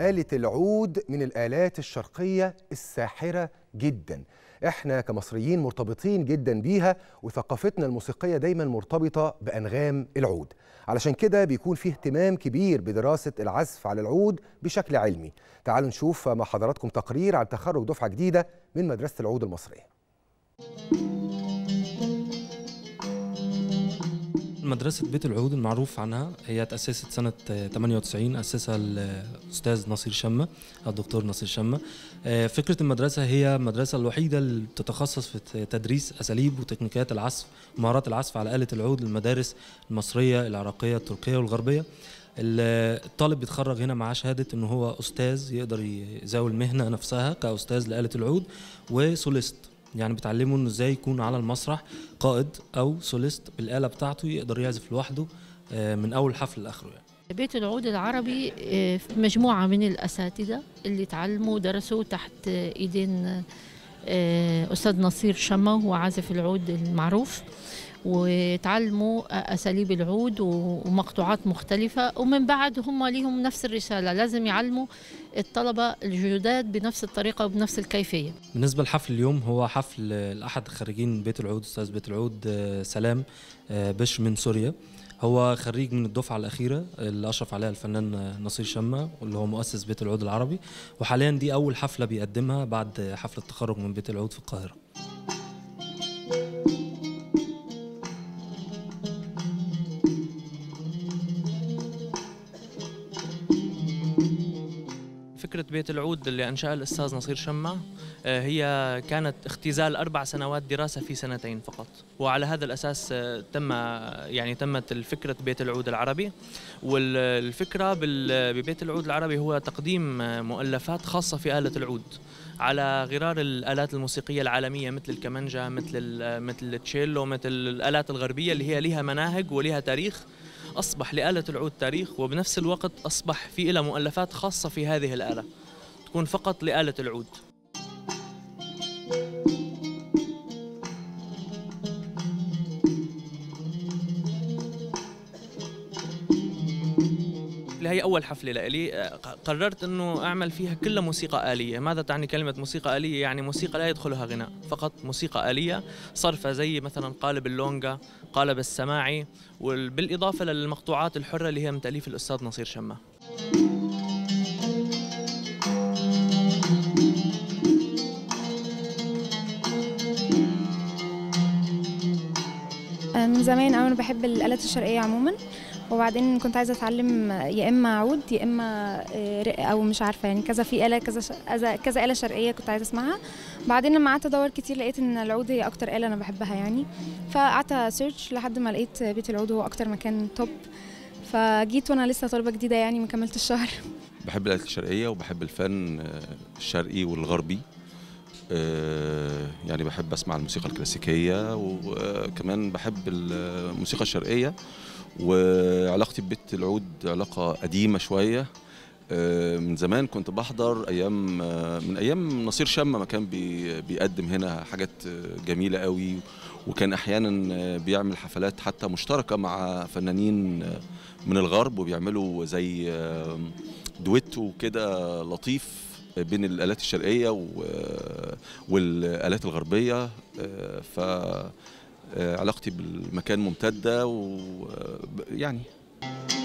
آلة العود من الآلات الشرقية الساحرة جدا احنا كمصريين مرتبطين جدا بيها وثقافتنا الموسيقية دايما مرتبطة بأنغام العود علشان كده بيكون فيه اهتمام كبير بدراسة العزف على العود بشكل علمي تعالوا نشوف مع حضراتكم تقرير عن تخرج دفعة جديدة من مدرسة العود المصرية مدرسة بيت العود المعروف عنها هي تأسست سنة 98 أسسها الأستاذ نصير شمة الدكتور نصير شمة فكرة المدرسة هي المدرسة الوحيدة اللي بتتخصص في تدريس أساليب وتكنيكات العزف ومهارات العزف على آلة العود للمدارس المصرية العراقية التركية والغربية الطالب بيتخرج هنا معاه شهادة إنه هو أستاذ يقدر يزاول المهنة نفسها كأستاذ لآلة العود وسوليست يعني بتعلمه انه ازاي يكون على المسرح قائد او سوليست بالاله بتاعته يقدر يعزف لوحده من اول حفل لاخره يعني. بيت العود العربي مجموعة من الأساتذة اللي تعلموا ودرسوا تحت إيدين أستاذ نصير شمة هو عازف العود المعروف وتعلموا أساليب العود ومقطوعات مختلفة ومن بعد هم ليهم نفس الرسالة لازم يعلموا الطلبة الجداد بنفس الطريقة وبنفس الكيفية بالنسبة لحفل اليوم هو حفل لأحد خريجين بيت العود أستاذ بيت العود سلام بش من سوريا هو خريج من الدفعة الأخيرة اللي أشرف عليها الفنان نصير شمة واللي هو مؤسس بيت العود العربي وحاليا دي أول حفلة بيقدمها بعد حفل التخرج من بيت العود في القاهرة فكرة بيت العود اللي أنشأها الأستاذ نصير شمة هي كانت اختزال أربع سنوات دراسة في سنتين فقط وعلى هذا الأساس تم يعني تمت الفكرة بيت العود العربي والفكرة ببيت العود العربي هو تقديم مؤلفات خاصة في آلة العود على غرار الآلات الموسيقية العالمية مثل الكمانجا مثل مثل التشيلو مثل الآلات الغربية اللي هي لها مناهج ولها تاريخ أصبح لآلة العود تاريخ وبنفس الوقت أصبح في لها مؤلفات خاصة في هذه الآلة تكون فقط لآلة العود هي أول حفلة لإلي قررت أنه أعمل فيها كلها موسيقى آلية ماذا تعني كلمة موسيقى آلية؟ يعني موسيقى لا يدخلها غناء فقط موسيقى آلية صرفة زي مثلا قالب اللونجا قالب السماعي وبالإضافة للمقطوعات الحرة اللي هي من تأليف الأستاذ نصير شمة من زمان أوي أنا بحب الآلات الشرقية عموما وبعدين كنت عايزه اتعلم يا اما عود يا اما رق او مش عارفه يعني كذا في اله كذا كذا اله شرقيه كنت عايزه اسمعها بعدين لما قعدت ادور كتير لقيت ان العود هي اكتر اله انا بحبها يعني فقعدت سيرش لحد ما لقيت بيت العود هو اكتر مكان توب فجيت وانا لسه طالبه جديده يعني ما كملت الشهر بحب الالات الشرقيه وبحب الفن الشرقي والغربي يعني بحب اسمع الموسيقى الكلاسيكيه وكمان بحب الموسيقى الشرقيه وعلاقتي ببيت العود علاقة قديمة شوية من زمان كنت بحضر أيام من أيام نصير شمة ما كان بيقدم هنا حاجات جميلة قوي وكان أحيانا بيعمل حفلات حتى مشتركة مع فنانين من الغرب وبيعملوا زي دويتو كده لطيف بين الآلات الشرقية والآلات الغربية ف علاقتي بالمكان ممتده ويعني